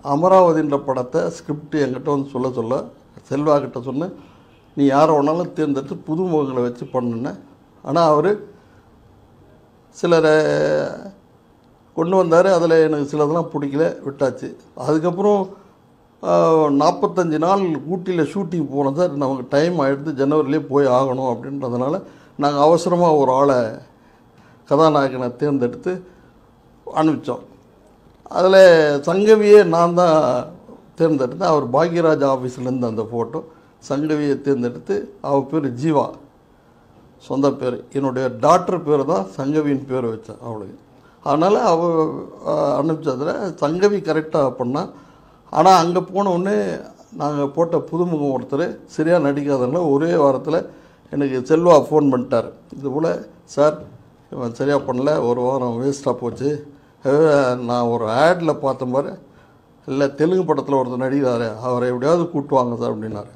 அமராவதின்ற படத்தை ஸ்கிரிப்ட் என்கிட்ட வந்து சொல்ல சொல்ல செல்வா கிட்ட சொன்னேன் நீ யாரை வேணாலும் தேர்ந்தெடுத்து புது முகங்களை வச்சு பண்ணுனேன் ஆனால் அவர் சிலரை கொண்டு வந்தார் அதில் எனக்கு சிலதெல்லாம் பிடிக்கல விட்டாச்சு அதுக்கப்புறம் நாற்பத்தஞ்சு நாள் ஊட்டியில் ஷூட்டிங் போனோம் சார் நமக்கு டைம் ஆகிடுது ஜனவரிலே போய் ஆகணும் அப்படின்றதுனால நாங்கள் அவசரமாக ஒரு ஆளை கதாநாயகனை தேர்ந்தெடுத்து அனுப்பிச்சோம் அதில் சங்கவியே நான் தான் தேர்ந்தெடுத்தேன் அவர் பாக்யராஜ் ஆஃபீஸ்லேருந்து அந்த ஃபோட்டோ சங்கவியை தேர்ந்தெடுத்து அவள் பேர் ஜீவா சொந்த பேர் என்னுடைய டாக்டர் பேர் தான் சங்கவியின் பேர் வச்சேன் அவளுக்கு அதனால் அவள் அனுப்பிச்சதில் சங்கவி கரெக்டாக பண்ணால் ஆனால் அங்கே போன உடனே நாங்கள் போட்ட புதுமுகம் ஒருத்தர் சரியாக நடிக்காதனால ஒரே வாரத்தில் எனக்கு செல்வா ஃபோன் பண்ணிட்டார் இது போல் சார் இவன் சரியாக பண்ணல ஒரு வாரம் வேஸ்ட்டாக போச்சு அஹ், நான் ஒரு ஆடில் பார்த்த மாதிரி இல்லை தெலுங்கு படத்தில் ஒருத்தர் நடிக்கிறாரு அவரை எப்படியாவது கூட்டுவாங்க சார் அப்படின்னாரு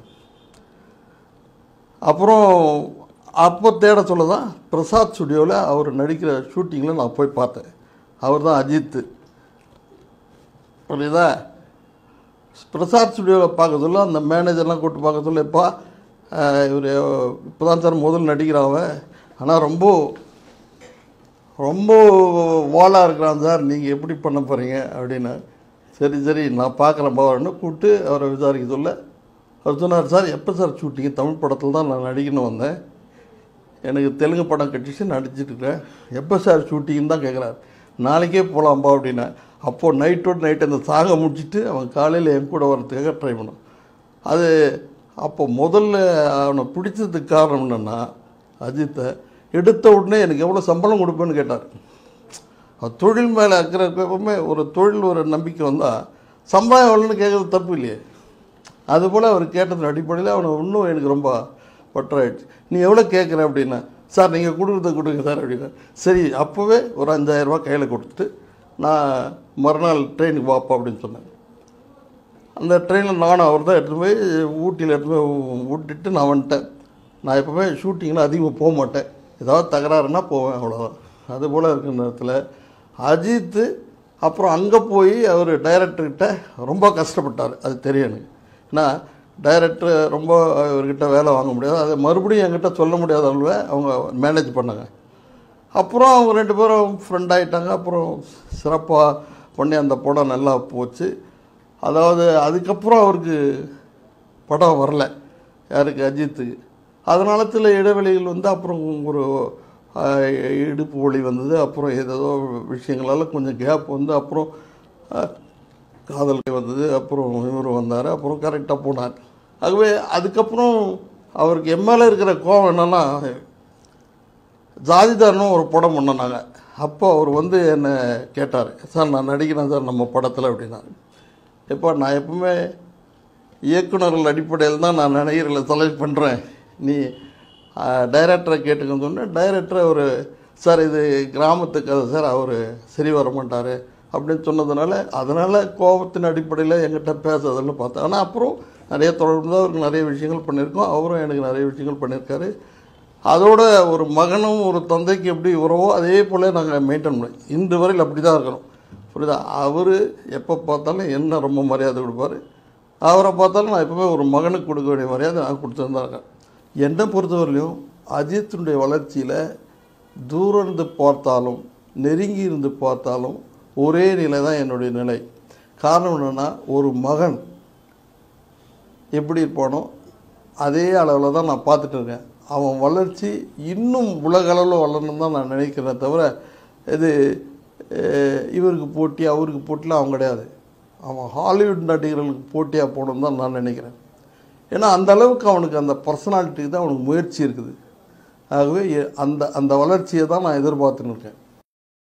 அப்புறம் அப்போ தேட சொல்ல தான் பிரசாத் ஸ்டுடியோவில் அவர் நடிக்கிற ஷூட்டிங்கில் நான் போய் பார்த்தேன் அவர் தான் அஜித் புரியுதா பிரசாத் ஸ்டுடியோவில் பார்க்க சொல்ல அந்த மேனேஜர்லாம் கூப்பிட்டு பார்க்க சொல்ல எப்பா இவர் இப்போ தான் சார் முதல் நடிக்கிறாங்க ஆனால் ரொம்ப ரொம்ப வாலாக இருக்கிறான் சார் நீங்கள் எப்படி பண்ண போகிறீங்க அப்படின்னு சரி சரி நான் பார்க்குறேன் பாவர்னு கூப்பிட்டு அவரை விசாரிக்க சொல்ல அவர் சொன்னார் சார் எப்போ சார் ஷூட்டிங் தமிழ் படத்தில் தான் நான் நடிக்கணும் வந்தேன் எனக்கு தெலுங்கு படம் கட்டிச்சு நடிச்சிட்டு இருக்கேன் எப்போ சார் ஷூட்டிங் தான் கேட்குறாரு நாளைக்கே போகலாம்பா அப்படின்னா அப்போது நைட்டோட நைட் அந்த சாங்கை முடிச்சுட்டு அவன் காலையில் என் கூட வர்றதுக்காக ட்ரை பண்ணான் அது அப்போ முதல்ல அவனை பிடிச்சதுக்கு காரணம் என்னென்னா அஜித்தை எடுத்த உடனே எனக்கு எவ்வளோ சம்பளம் கொடுப்பேன்னு கேட்டார் அவர் தொழில் மேலே அக்கறை எப்பவுமே ஒரு தொழில் ஒரு நம்பிக்கை வந்தால் சம்பளம் எவ்வளோன்னு கேட்குறது தப்பு இல்லையே அதுபோல் அவர் கேட்டதன் அடிப்படையில் அவனை இன்னும் எனக்கு ரொம்ப பற்றாயிடுச்சு நீ எவ்வளோ கேட்குற அப்படின்னா சார் நீங்கள் கொடுக்குறத கொடுங்க சார் அப்படின்னா சரி அப்போவே ஒரு அஞ்சாயிரரூபா கையில் கொடுத்துட்டு நான் மறுநாள் ட்ரெயினுக்கு வாப்பா அப்படின்னு சொன்னேன் அந்த ட்ரெயினில் நானும் அவர் தான் எடுத்துகிட்டு போய் ஊட்டியில் எடுத்துகிட்டு போய் ஊட்டிட்டு நான் வந்துட்டேன் நான் எப்போவுமே ஷூட்டிங்கில் அதிகமாக போக மாட்டேன் ஏதாவது தகராறுனா போவேன் அவ்வளோதான் அதுபோல் இருக்கிற நேரத்தில் அஜித்து அப்புறம் அங்கே போய் அவர் டைரக்டர்கிட்ட ரொம்ப கஷ்டப்பட்டார் அது தெரியும் எனக்கு ஏன்னா டைரக்டர் ரொம்ப இவர்கிட்ட வேலை வாங்க முடியாது அதை மறுபடியும் என்கிட்ட சொல்ல முடியாத அளவு அவங்க மேனேஜ் பண்ணாங்க அப்புறம் அவங்க ரெண்டு பேரும் ஃப்ரெண்ட் ஆகிட்டாங்க அப்புறம் சிறப்பாக பண்ணி அந்த படம் நல்லா போச்சு அதாவது அதுக்கப்புறம் அவருக்கு படம் வரல யாருக்கு அஜித்துக்கு அதனால சில இடைவெளிகள் வந்து அப்புறம் ஒரு ஆஹ், இடுப்பு வலி வந்தது அப்புறம் ஏதேதோ விஷயங்களால கொஞ்சம் கேப் வந்து அப்புறம் ஆஹ், காதல் வந்தது அப்புறம் இவர் வந்தார் அப்புறம் கரெக்டாக போனார் ஆகவே அதுக்கப்புறம் அவருக்கு எம்எல்ஏ இருக்கிற கோவம் என்னென்னா ஜாதிதாரனும் ஒரு படம் பண்ணோம் நாங்கள் அப்போ அவர் வந்து என்னை கேட்டார் சார் நான் நடிக்கிறேன் சார் நம்ம படத்தில் அப்படின்னாரு எப்போ நான் எப்பவுமே இயக்குனர்கள் அடிப்படையில் தான் நான் நடிகர்களை செலக்ட் பண்ணுறேன் நீ டைரக்டரை கேட்டுக்கன்னு சொன்னேன் டைரக்டர் ஒரு சார் இது கிராமத்து கதை சார் அவர் சரி வர மாட்டார் அப்படின்னு சொன்னதுனால அதனால் கோபத்தின் அடிப்படையில் எங்கிட்ட பேசுறதெல்லாம் பார்த்தேன் ஆனால் அப்புறம் நிறைய தொடர்ந்து அவருக்கு நிறைய விஷயங்கள் பண்ணியிருக்கோம் அவரும் எனக்கு நிறைய விஷயங்கள் பண்ணியிருக்காரு அதோட ஒரு மகனும் ஒரு தந்தைக்கு எப்படி உறவோ அதே போல் நாங்கள் மெயின்டைன் பண்ணோம் இன்று வரையில் அப்படி தான் இருக்கிறோம் புரியுதா அவர் எப்போ பார்த்தாலும் என்ன ரொம்ப மரியாதை கொடுப்பாரு அவரை பார்த்தாலும் நான் எப்பவுமே ஒரு மகனுக்கு கொடுக்க வேண்டிய மரியாதை நான் கொடுத்துட்டு தான் இருக்கேன் என்னை பொறுத்தவரையிலையும் அஜித்தினுடைய வளர்ச்சியில் தூரம் இருந்து பார்த்தாலும் நெருங்கி இருந்து பார்த்தாலும் ஒரே நிலை தான் என்னுடைய நிலை காரணம் என்னென்னா ஒரு மகன் எப்படி இருப்பானோ அதே அளவில் தான் நான் பார்த்துட்டு இருக்கேன் அவன் வளர்ச்சி இன்னும் உலக அளவில் வளரணும் தான் நான் நினைக்கிறேன் தவிர இது அஹ், இவருக்கு போட்டி அவருக்கு போட்டிலாம் அவன் கிடையாது அவன் ஹாலிவுட் நடிகர்களுக்கு போட்டியாக போகணுன்னு தான் நான் நினைக்கிறேன் ஏன்னா அந்த அளவுக்கு அவனுக்கு அந்த பர்சனாலிட்டிக்கு தான் அவனுக்கு முயற்சி இருக்குது ஆகவே எ- அந்த அந்த வளர்ச்சியை தான் நான் எதிர்பார்த்துன்னு இருக்கேன்